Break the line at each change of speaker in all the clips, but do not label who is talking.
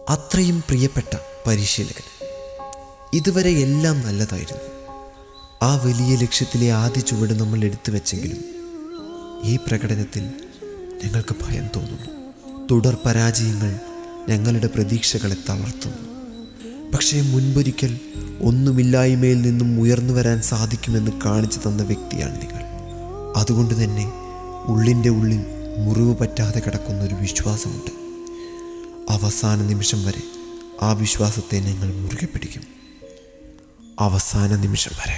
അത്രയും പ്രിയപ്പെട്ട പരിശീലകൻ ഇതുവരെ എല്ലാം നല്ലതായിരുന്നു ആ വലിയ ലക്ഷ്യത്തിലെ ആദ്യ ചുവട് നമ്മൾ എടുത്തു വെച്ചെങ്കിലും ഈ പ്രകടനത്തിൽ ഞങ്ങൾക്ക് ഭയം തോന്നുന്നു തുടർ പരാജയങ്ങൾ ഞങ്ങളുടെ പ്രതീക്ഷകളെ തളർത്തുന്നു പക്ഷേ മുൻപൊരിക്കൽ ഒന്നുമില്ലായ്മയിൽ നിന്നും ഉയർന്നു വരാൻ സാധിക്കുമെന്ന് കാണിച്ചു തന്ന വ്യക്തിയാണ് നിങ്ങൾ അതുകൊണ്ട് തന്നെ ഉള്ളിൻ്റെ ഉള്ളിൽ മുറിവ് പറ്റാതെ കിടക്കുന്ന ഒരു വിശ്വാസമുണ്ട് അവസാന നിമിഷം വരെ ആ വിശ്വാസത്തെ ഞങ്ങൾ മുറുകെ പിടിക്കും അവസാന നിമിഷം വരെ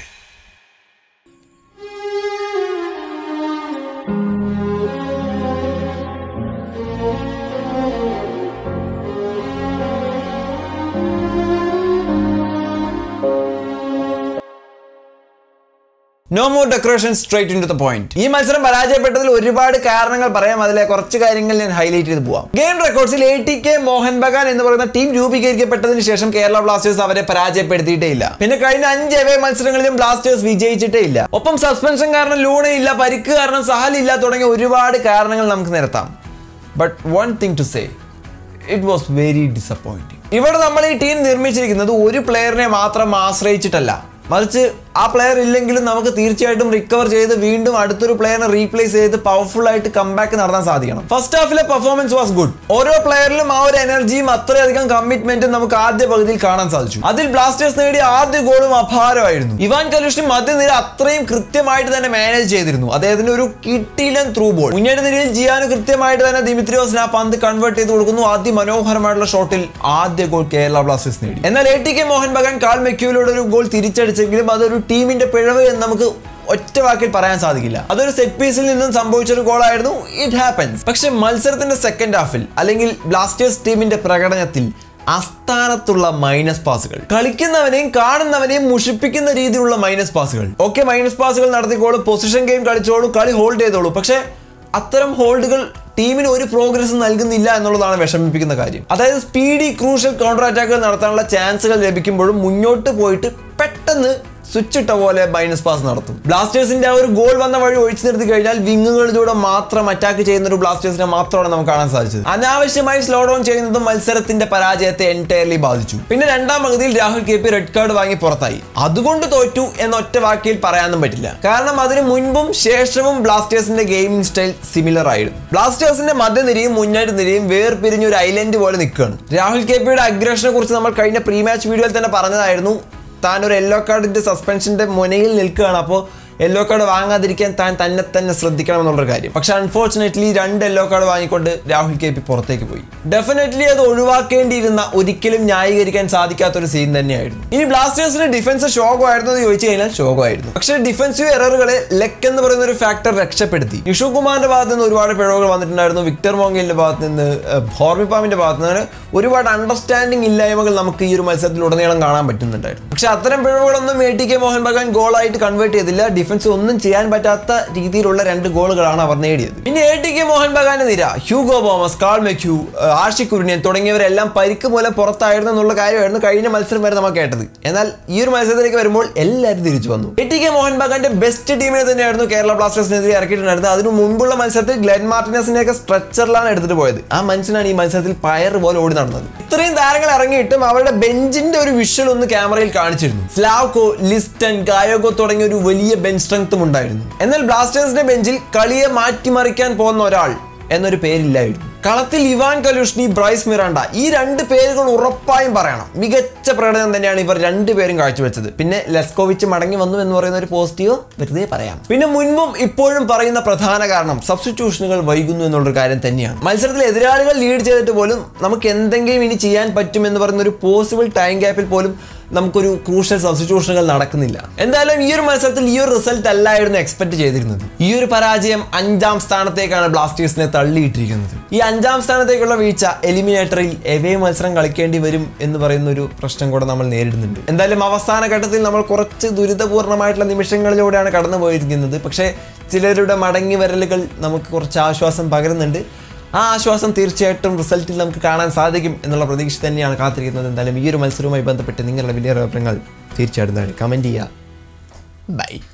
no more decoration straight into the point ഈ മത്സരം പരാജയപ്പെട്ടതിൽ ഒരുപാട് കാരണങ്ങൾ പറയാം അതിലെ കുറച്ച് കാര്യങ്ങൾ ഞാൻ ഹൈലൈറ്റ് ചെയ്ത് പോവാം ഗെയിം റെക്കോർഡ്സിൽ A T K Mohun Bagan എന്ന് പറയുന്ന ടീം രൂപീകരിക്കപ്പെട്ടതിന് ശേഷം കേരള ബ്ലാസ്റ്റേഴ്സ് അവരെ പരാജയപ്പെടുത്തിയിട്ടേ ഇല്ല പിന്നെ കഴിഞ്ഞ അഞ്ച് എവേ മത്സരങ്ങളിലും ബ്ലാസ്റ്റേഴ്സ് വിജയിച്ചിട്ടേ ഇല്ല ഒപ്പം സസ്പെൻഷൻ കാരണം ലൂണ ഇല്ല പരിക്ക് കാരണം സഹലില്ല തുടങ്ങിയ ഒരുപാട് കാരണങ്ങൾ നമുക്ക് നിരത്താം but one thing to say it was very disappointing ഇവിടെ നമ്മൾ ഈ ടീം നിർമ്മിച്ചിരിക്കുന്നത് ഒരു പ്ലെയറിനെ മാത്രം ആശ്രയിച്ചിട്ടല്ല മറിച്ച് ആ പ്ലെയർ ഇല്ലെങ്കിലും നമുക്ക് തീർച്ചയായിട്ടും റിക്കവർ ചെയ്ത് വീണ്ടും അടുത്തൊരു പ്ലെയറിനെ റീപ്ലേസ് ചെയ്ത് പവർഫുൾ ആയിട്ട് കംബാക്ക് നടത്താൻ സാധിക്കണം ഫസ്റ്റ് ഹാഫിലെ പെർഫോമൻസ് വാസ് ഗുഡ് ഓരോ പ്ലെയറിലും ആ ഒരു എനർജിയും അത്രയധികം കമ്മിറ്റ്മെന്റും നമുക്ക് ആദ്യ പകുതിയിൽ കാണാൻ സാധിച്ചു അതിൽ ബ്ലാസ്റ്റേഴ്സ് നേടിയ ആദ്യ ഗോളും അപാരമായിരുന്നു ഇവാൻ കലുഷിന് മധ്യനിര അത്രയും കൃത്യമായിട്ട് തന്നെ മാനേജ് ചെയ്തിരുന്നു അദ്ദേഹത്തിന് ഒരു കിട്ടിയിലൻ ത്രൂ ബോൾ മുന്നേറ്റ നിരയിൽ ജിയാന് കൃത്യമായിട്ട് തന്നെ ദിമിത്രിയോസിന് ആ പന്ത് കൺവേർട്ട് ചെയ്ത് കൊടുക്കുന്നു അതിമനോഹരമായിട്ടുള്ള ഷോട്ടിൽ ആദ്യ ഗോൾ കേരള ബ്ലാസ്റ്റേഴ്സ് നേടി എന്നാൽ A T K Mohun Bagan Carl മെക്യൂലൂടെ ഒരു ഗോൾ തിരിച്ചടിച്ചെങ്കിലും അതൊരു ടീമിന്റെ പിഴവ് എന്ന് നമുക്ക് ഒറ്റ വാക്കിൽ പറയാൻ സാധിക്കില്ല അതൊരു സെറ്റ് പീസിൽ നിന്നും സംഭവിച്ച ഒരു ഗോളായിരുന്നു ഇറ്റ് ഹാപ്പൻസ് പക്ഷെ മത്സരത്തിന്റെ സെക്കൻഡ് ഹാഫിൽ അല്ലെങ്കിൽ ബ്ലാസ്റ്റേഴ്സ് ടീമിന്റെ പ്രകടനത്തിൽ അസ്ഥാനത്തുള്ള മൈനസ് പാസുകൾ കളിക്കുന്നവനെയും കാണുന്നവനെയും മുഷിപ്പിക്കുന്ന രീതിയിലുള്ള മൈനസ് പാസുകൾ ഓക്കെ മൈനസ് പാസുകൾ നടത്തിക്കോളൂ പൊസിഷൻ ഗെയിം കളിച്ചോളൂ കളി ഹോൾഡ് ചെയ്തോളൂ പക്ഷേ അത്തരം ഹോൾഡുകൾ ടീമിന് ഒരു പ്രോഗ്രസ് നൽകുന്നില്ല എന്നുള്ളതാണ് വിഷമിപ്പിക്കുന്ന കാര്യം അതായത് സ്പീഡി ക്രൂഷ്യൽ കൗണ്ടർ അറ്റാക്കുകൾ നടത്താനുള്ള ചാൻസുകൾ ലഭിക്കുമ്പോഴും മുന്നോട്ട് പോയിട്ട് പെട്ടെന്ന് സ്വിച്ച് ഇട്ട പോലെ മൈനസ് പാസ് നടത്തും ബ്ലാസ്റ്റേഴ്സിന്റെ ആ ഒരു ഗോൾ വന്ന വഴി ഒഴിച്ചു നിർത്തി കഴിഞ്ഞാൽ വിങ്ങുകളിലൂടെ മാത്രം അറ്റാക്ക് ചെയ്യുന്ന ഒരു ബ്ലാസ്റ്റേഴ്സിനെ മാത്രമാണ് നമുക്ക് കാണാൻ സാധിച്ചത് അനാവശ്യമായി സ്ലോ ഡൗൺ ചെയ്യുന്നതും മത്സരത്തിന്റെ പരാജയത്തെ എൻറ്റയർലി ബാധിച്ചു പിന്നെ രണ്ടാം പകുതിയിൽ Rahul K P red card വാങ്ങി പുറത്തായി അതുകൊണ്ട് തോറ്റു എന്ന ഒറ്റ വാക്കിൽ പറയാനും പറ്റില്ല കാരണം അതിന് മുൻപും ശേഷവും ബ്ലാസ്റ്റേഴ്സിന്റെ ഗെയിമിംഗ് സ്റ്റൈൽ സിമിലർ ആയിരുന്നു ബ്ലാസ്റ്റേഴ്സിന്റെ മധ്യനിരയും മുന്നേറ്റ നിരയും വേർപിരിഞ്ഞ ഒരു ഐലൻഡ് പോലെ നിൽക്കുകയാണ് രാഹുൽ കെ പിയുടെ അഗ്രഷനെ കുറിച്ച് നമ്മൾ കഴിഞ്ഞ പ്രീ മാച്ച് വീഡിയോയിൽ തന്നെ പറഞ്ഞതായിരുന്നു താൻ ഒരു യെല്ലോ കാർഡിന്റെ സസ്പെൻഷന്റെ മുനയിൽ നിൽക്കുകയാണ് അപ്പോൾ യെല്ലോ കാർഡ് വാങ്ങാതിരിക്കാൻ താൻ തന്നെ തന്നെ ശ്രദ്ധിക്കണം എന്നുള്ളൊരു കാര്യം പക്ഷെ അൺഫോർച്ചുനേറ്റ്ലി രണ്ട് യെല്ലോ കാർഡ് വാങ്ങിക്കൊണ്ട് രാഹുൽ കെ പി പുറത്തേക്ക് പോയി ഡെഫിനറ്റ്ലി അത് ഒഴിവാക്കേണ്ടിയിരുന്ന ഒരിക്കലും ന്യായീകരിക്കാൻ സാധിക്കാത്ത ഒരു സീൻ തന്നെയായിരുന്നു ഇനി ബ്ലാസ്റ്റേഴ്സിന്റെ ഡിഫൻസ് ശോകമായിരുന്നു എന്ന് ചോദിച്ചു കഴിഞ്ഞാൽ ശോകമായിരുന്നു പക്ഷേ ഡിഫൻസീവ് എററുകളെ ലെക്ക് എന്ന് പറയുന്ന ഒരു ഫാക്ടർ രക്ഷപ്പെടുത്തി നിഷു കുമാറിന്റെ ഭാഗത്ത് നിന്ന് ഒരുപാട് പിഴവുകൾ വന്നിട്ടുണ്ടായിരുന്നു വിക്ടർ മോങ്കലിന്റെ ഭാഗത്ത് നിന്ന് ഹോർമിപ്പാമിന്റെ ഭാഗത്ത് നിന്ന് ഒരുപാട് അണ്ടർസ്റ്റാൻഡിംഗ് ഇല്ലായ്മകൾ നമുക്ക് ഈ ഒരു മത്സരത്തിൽ ഉടനീളം കാണാൻ പറ്റുന്നുണ്ടായിരുന്നു പക്ഷെ അത്തരം പിഴവുകളൊന്നും A T K Mohun Bagan ഗോളായിട്ട് കൺവേർട്ട് ചെയ്തില്ല ഡിഫൻസ് ഒന്നും ചെയ്യാൻ പറ്റാത്ത രീതിയിലുള്ള രണ്ട് ഗോളുകളാണ് അവർ നേടിയത് പിന്നെ എ ടി കെ മോഹൻ ബഗാന്റെ നിര Hugo Boumous Carl McHugh Ashique Kuruniyan തുടങ്ങിയവരെല്ലാം പരിക്ക് മൂലം പുറത്തായിരുന്നു എന്നുള്ള കാര്യമായിരുന്നു കഴിഞ്ഞ മത്സരം വരെ നമ്മൾ കേട്ടത് എന്നാൽ ഈ ഒരു മത്സരത്തിലേക്ക് വരുമ്പോൾ എല്ലാവരും തിരിച്ചു വന്നു എ ടി കെ മോഹൻ ബഗാന്റെ ബെസ്റ്റ് ടീമിനെ തന്നെയായിരുന്നു കേരള ബ്ലാസ്റ്റേഴ്സിനെതിരെ ഇറക്കിയിട്ടുണ്ടായിരുന്നത് അതിനു മുമ്പുള്ള മത്സരത്തിൽ ഗ്ലെൻ മാർട്ടിനസിനെയൊക്കെ സ്ട്രെച്ചറിലാണ് എടുത്തിട്ട് പോയത് ആ മനുഷ്യനാണ് ഈ മത്സരത്തിൽ പയർ പോലെ ഓടി നടന്നത് ഇത്രയും താരങ്ങൾ ഇറങ്ങിയിട്ടും അവരുടെ ബെഞ്ചിന്റെ ഒരു വിഷ്വൽ ഒന്ന് ക്യാമറയിൽ കാണിച്ചിരുന്നു സ്ലാവ്കോ ലിസ്റ്റൻ ഗായോഗോ തുടങ്ങിയ ഒരു വലിയ ബെഞ്ച് സ്ട്രെങ്ത്തും ഉണ്ടായിരുന്നു എന്നാൽ ബ്ലാസ്റ്റേഴ്സിന്റെ ബെഞ്ചിൽ കളിയെ മാറ്റിമറിക്കാൻ പോകുന്ന ഒരാൾ എന്നൊരു പേരില്ലായിരുന്നു കളത്തിൽ ഇവാൻ കലുഷ്നി ബ്രൈസ് മിറാണ്ട ഈ രണ്ട് പേരുകൾ ഉറപ്പായും പറയണം മികച്ച പ്രകടനം തന്നെയാണ് ഇവർ രണ്ടുപേരും കാഴ്ചവെച്ചത് പിന്നെ ലെസ്കോവിച്ച് മടങ്ങി വന്നു എന്ന് പറയുന്ന ഒരു പോസിറ്റീവ് വെറുതെ പറയാം പിന്നെ മുൻപും ഇപ്പോഴും പറയുന്ന പ്രധാന കാരണം സബ്സ്റ്റിറ്റ്യൂഷനുകൾ വൈകുന്നു എന്നുള്ളൊരു കാര്യം തന്നെയാണ് മത്സരത്തിൽ എതിരാളികൾ ലീഡ് ചെയ്തിട്ട് പോലും നമുക്ക് എന്തെങ്കിലും ഇനി ചെയ്യാൻ പറ്റും എന്ന് പറയുന്ന ഒരു പോസിബിൾ ടൈം ഗ്യാപ്പിൽ പോലും നമുക്കൊരു ക്രൂഷ്യൽ സബ്സ്റ്റിറ്റ്യൂഷനുകൾ നടക്കുന്നില്ല എന്തായാലും ഈ ഒരു മത്സരത്തിൽ ഈ ഒരു റിസൾട്ട് അല്ലായിരുന്നു എക്സ്പെക്ട് ചെയ്തിരുന്നത് ഈ ഒരു പരാജയം അഞ്ചാം സ്ഥാനത്തേക്കാണ് ബ്ലാസ്റ്റേഴ്സിനെ തള്ളിയിട്ടിരിക്കുന്നത് ഈ അഞ്ചാം സ്ഥാനത്തേക്കുള്ള വീഴ്ച എലിമിനേറ്ററിൽ എവേ മത്സരം കളിക്കേണ്ടി വരും എന്ന് പറയുന്ന ഒരു പ്രശ്നം കൂടെ നമ്മൾ നേരിടുന്നുണ്ട് എന്തായാലും അവസാന ഘട്ടത്തിൽ നമ്മൾ കുറച്ച് ദുരിതപൂർണ്ണമായിട്ടുള്ള നിമിഷങ്ങളിലൂടെയാണ് കടന്നു പോയിരിക്കുന്നത് പക്ഷേ ചിലരുടെ മടങ്ങി വരലുകൾ നമുക്ക് കുറച്ച് ആശ്വാസം പകരുന്നുണ്ട് ആ ആശ്വാസം തീർച്ചയായിട്ടും റിസൾട്ടിൽ നമുക്ക് കാണാൻ സാധിക്കും എന്നുള്ള പ്രതീക്ഷ തന്നെയാണ് കാത്തിരിക്കുന്നത് എന്തായാലും ഈ ഒരു മത്സരവുമായി ബന്ധപ്പെട്ട് നിങ്ങളുടെ വലിയ അഭിപ്രായങ്ങൾ തീർച്ചയായിട്ടും കമൻറ്റ് ചെയ്യുക ബൈ